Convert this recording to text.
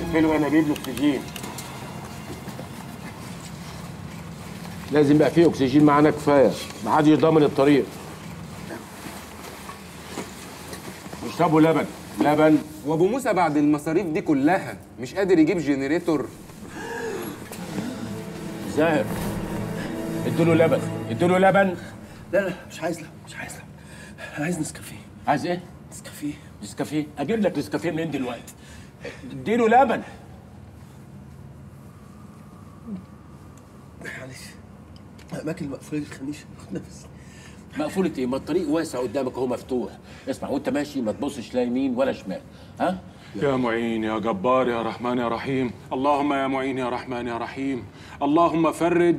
اقفلوا انابيب الاكسجين لازم يبقى فيه اكسجين معانا كفايه ما حدش ضامن الطريق اشربوا لبن لبن وابو موسى بعد المصاريف دي كلها مش قادر يجيب جنريتور زاهر ادوا له لبن ادوا له لبن لا لا مش عايز لا مش عايز لا انا عايز نسكافيه عايز ايه؟ نسكافيه نسكافيه اجيب لك نسكافيه منين دلوقتي اديله لبن معلش الاماكن المقفوله دي تخلينيش اخد نفس مقفولة ايه؟ ما الطريق واسع قدامك اهو مفتوح اسمع وانت ماشي ما تبصش لا يمين ولا شمال ها؟ يا معين يا جبار يا رحمن يا رحيم اللهم يا معين يا رحمن يا رحيم اللهم فرج